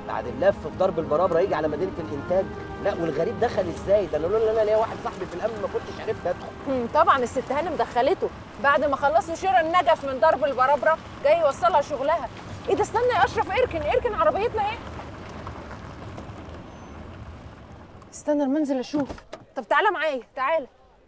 بعد اللف في ضرب البرابره يجي على مدينه الانتاج لا والغريب دخل ازاي ده انا لولا انا ليا واحد صاحبي في الامن ما كنتش عرفت ادخل مم، طبعا الست هانم دخلته بعد ما خلصوا شراء النجف من ضرب البرابره جاي يوصلها شغلها ايه ده استنى يا اشرف اركن اركن عربيتنا اهي استنى المنزل اشوف طب تعالى معايا تعالى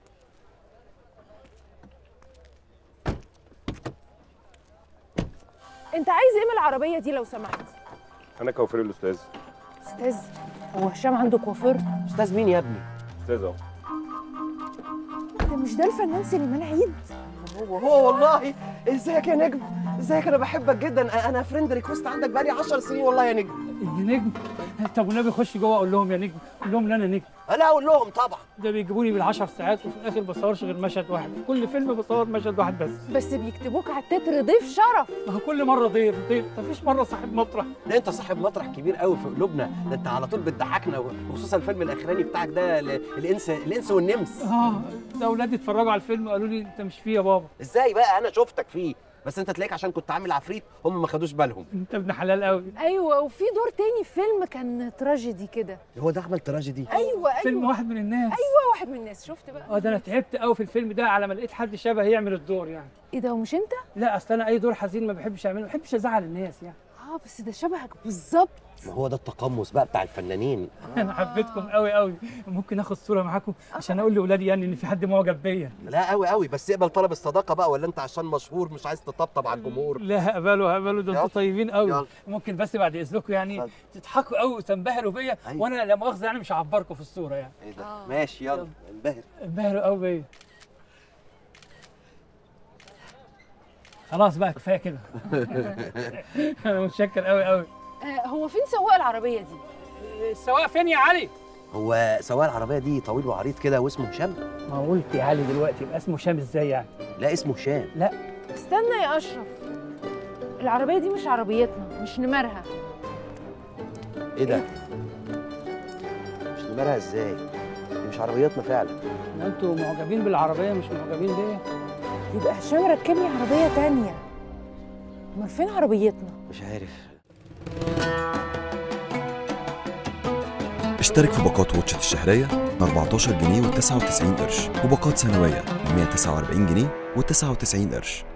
انت عايز ايه من العربيه دي لو سمحت انا كوفري الاستاذ استاذ هو هشام عنده كوافير استاذ مين يا ابني استاذ اهو ده مش ده الفنان سليمان عيد هو هو والله ازيك يا نجم ازيك انا بحبك جدا انا فريند ريكوست عندك بقالي 10 سنين والله يا نجم يا نجم طب والنبي خش جوه اقول لهم يا نجم قول لهم ان انا نجم لا اقول لهم طبعا ده بيجيبوني بالعشر ساعات وفي الاخر ما بصورش غير مشهد واحد في كل فيلم بصور مشهد واحد بس بس بيكتبوك على التتر ضيف شرف ما هو كل مره ضيف ضيف مفيش مره صاحب مطرح ده انت صاحب مطرح كبير قوي في قلوبنا ده انت على طول بتضحكنا وخصوصا الفيلم الاخراني بتاعك ده ال- الانس الانس والنمس اه ده اولادي اتفرجوا على الفيلم قالوا لي انت مش فيه يا بابا ازاي بقى انا شفتك فيه بس انت تلاقيك عشان كنت عامل عفريت هم ما خدوش بالهم انت ابن حلال قوي ايوه وفي دور تاني في فيلم كان تراجيدي كده هو ده عمل تراجيدي ايوه فيلم ايوه واحد من الناس ايوه واحد من الناس شفت بقى اه ده انا تعبت قوي في الفيلم ده على ما لقيت حد شبه يعمل الدور يعني ايه ده ومش انت لا اصل انا اي دور حزين ما بحبش اعمله ما بحبش ازعل الناس يعني اه بس ده شبهك بالظبط ما هو ده التقمص بقى بتاع الفنانين انا حبيتكم قوي قوي ممكن اخد صوره معاكم عشان اقول لاولادي يعني ان في حد معجب بيا لا قوي قوي بس اقبل طلب الصداقه بقى ولا انت عشان مشهور مش عايز تطبطب على الجمهور لا هقبله هقبله ده يلا. انتوا طيبين قوي يلا. ممكن بس بعد اذنكم يعني اتفضل. تضحكوا قوي وتنبهروا بيا أيوة. وانا لا مؤاخذه يعني مش هعبركم في الصوره يعني ايه ده ماشي يلا انبهر انبهروا قوي بيا خلاص بقى كفايه كده انا متشكر قوي قوي آه هو فين سواق العربيه دي السواق فين يا علي هو سواق العربيه دي طويل وعريض كده واسمه هشام ما قلت يا علي دلوقتي يبقى اسمه هشام ازاي يعني لا اسمه هشام استنى يا اشرف العربيه دي مش عربيتنا مش نمرها ايه ده مش نمرها ازاي دي مش عربيتنا فعلا ما انتوا معجبين بالعربيه مش معجبين بيا يبقى هشام ركب لي عربيه تانية امال فين عربيتنا مش عارف اشترك في باقات واتشت الشهرية ب 14 جنيه و99 قرش وباقات سنوية ب 149 جنيه و99 قرش